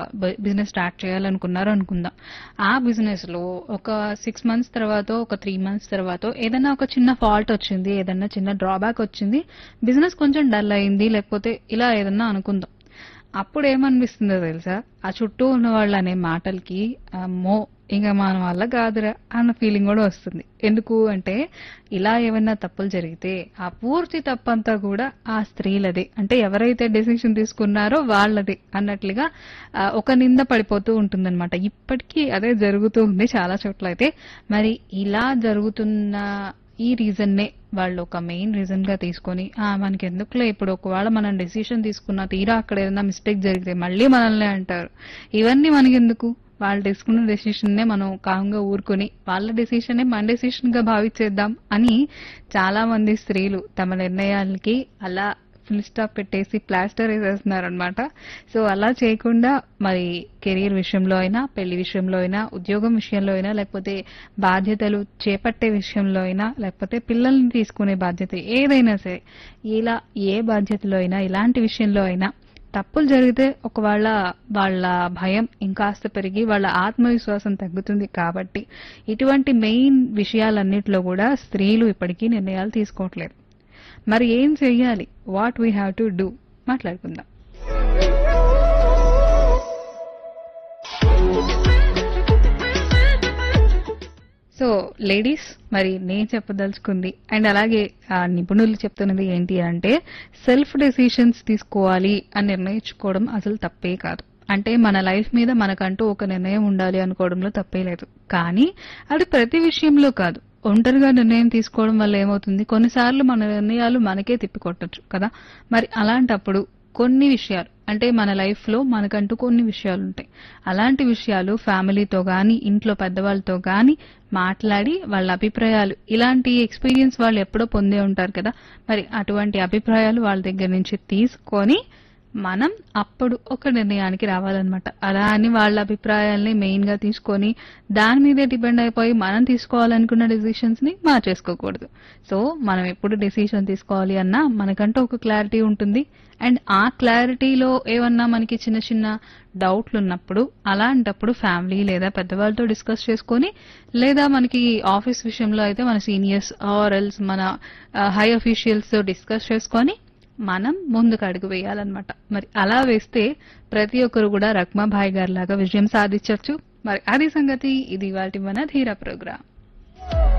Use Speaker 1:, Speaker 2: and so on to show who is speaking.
Speaker 1: business start చేయాలనుకున్నారు అనుకుందాం ఆ బిజినెస్ లో ఒక సిక్స్ మంత్స్ తర్వాత ఒక త్రీ మంత్స్ తర్వాత ఏదైనా ఒక చిన్న ఫాల్ట్ వచ్చింది ఏదైనా చిన్న డ్రాబ్యాక్ వచ్చింది బిజినెస్ కొంచెం డల్ అయింది లేకపోతే ఇలా ఏదన్నా అనుకుందాం అప్పుడు ఏమనిపిస్తుందో తెలుసా ఆ చుట్టూ ఉన్న వాళ్ళు అనే మాటలకి అమ్మో ఇంకా మన వల్ల కాదురా అన్న ఫీలింగ్ కూడా వస్తుంది ఎందుకు అంటే ఇలా ఏమైనా తప్పులు జరిగితే ఆ పూర్తి తప్పంతా కూడా ఆ స్త్రీలదే అంటే ఎవరైతే డెసిషన్ తీసుకున్నారో వాళ్ళది అన్నట్లుగా ఆ, ఒక నింద పడిపోతూ ఉంటుందన్నమాట ఇప్పటికీ అదే జరుగుతూ ఉంది చాలా చోట్ల అయితే మరి ఇలా జరుగుతున్న ఈ రీజన్ నే వాళ్ళు ఒక మెయిన్ రీజన్ గా తీసుకొని ఆ మనకి ఎందుకులే ఇప్పుడు ఒకవేళ మనం డెసిషన్ తీసుకున్న తీరా అక్కడ ఏదైనా మిస్టేక్ జరిగితే మళ్ళీ మనల్ని అంటారు ఇవన్నీ మనకెందుకు వాళ్ళు తీసుకున్న డెసిషన్ నే మనం కామ్గా ఊరుకొని వాళ్ళ డెసిషన్ మన డెసిషన్ గా భావించేద్దాం అని చాలా మంది స్త్రీలు తమ నిర్ణయాలకి అలా ఫుల్ స్టాప్ పెట్టేసి ప్లాస్టర్ వేసేస్తున్నారు అనమాట సో అలా చేయకుండా మరి కెరీర్ విషయంలో అయినా పెళ్లి విషయంలో అయినా ఉద్యోగం విషయంలో అయినా లేకపోతే బాధ్యతలు చేపట్టే విషయంలో అయినా లేకపోతే పిల్లల్ని తీసుకునే బాధ్యత ఏదైనా సరే ఇలా ఏ బాధ్యతలో అయినా ఇలాంటి విషయంలో అయినా తప్పులు జరిగితే ఒకవేళ వాళ్ళ భయం ఇంకాస్త పెరిగి వాళ్ళ ఆత్మవిశ్వాసం తగ్గుతుంది కాబట్టి ఇటువంటి మెయిన్ విషయాలన్నిటిలో కూడా స్త్రీలు ఇప్పటికీ నిర్ణయాలు తీసుకోవట్లేదు మరి ఏం చెయ్యాలి what we have to do మాట్లాడుకుందాం సో లేడీస్ మరి నేను చెప్పదలుచుకుంది అండ్ అలాగే ఆ నిపుణులు చెప్తున్నది ఏంటి అంటే సెల్ఫ్ డెసిషన్స్ తీసుకోవాలి అని నిర్ణయించుకోవడం అసలు తప్పే కాదు అంటే మన లైఫ్ మీద మనకంటూ ఒక నిర్ణయం ఉండాలి అనుకోవడంలో తప్పే లేదు కానీ అది ప్రతి విషయంలో కాదు ఒంటరిగా నిర్ణయం తీసుకోవడం వల్ల ఏమవుతుంది కొన్నిసార్లు మన నిర్ణయాలు మనకే తిప్పికొట్టచ్చు కదా మరి అలాంటప్పుడు కొన్ని విషయాలు అంటే మన లైఫ్ లో మనకంటూ కొన్ని విషయాలు ఉంటాయి అలాంటి విషయాలు ఫ్యామిలీతో గాని ఇంట్లో పెద్దవాళ్ళతో గాని మాట్లాడి వాళ్ళ అభిప్రాయాలు ఇలాంటి ఎక్స్పీరియన్స్ వాళ్ళు ఎప్పుడో పొందే ఉంటారు కదా మరి అటువంటి అభిప్రాయాలు వాళ్ళ దగ్గర నుంచి తీసుకొని మనం అప్పుడు ఒక నిర్ణయానికి రావాలన్నమాట అలా అని వాళ్ళ అభిప్రాయాల్ని మెయిన్ గా తీసుకొని దాని మీదే డిపెండ్ అయిపోయి మనం తీసుకోవాలనుకున్న డెసిషన్స్ ని మార్చేసుకోకూడదు సో మనం ఎప్పుడు డెసిషన్ తీసుకోవాలి అన్నా మనకంటూ ఒక క్లారిటీ ఉంటుంది అండ్ ఆ క్లారిటీలో ఏమన్నా మనకి చిన్న చిన్న డౌట్లు ఉన్నప్పుడు అలాంటప్పుడు ఫ్యామిలీ లేదా పెద్దవాళ్ళతో డిస్కస్ చేసుకొని లేదా మనకి ఆఫీస్ విషయంలో అయితే మన సీనియర్స్ ఆర్ ఎల్స్ మన హై అఫీషియల్స్ తో డిస్కస్ చేసుకొని మనం ముందుకు అడుగు వేయాలన్నమాట మరి అలా వేస్తే ప్రతి ఒక్కరు కూడా రక్మాభాయ్ గారి లాగా విజయం సాధించవచ్చు మరి అది సంగతి ఇది వాటి మన ధీర ప్రోగ్రామ్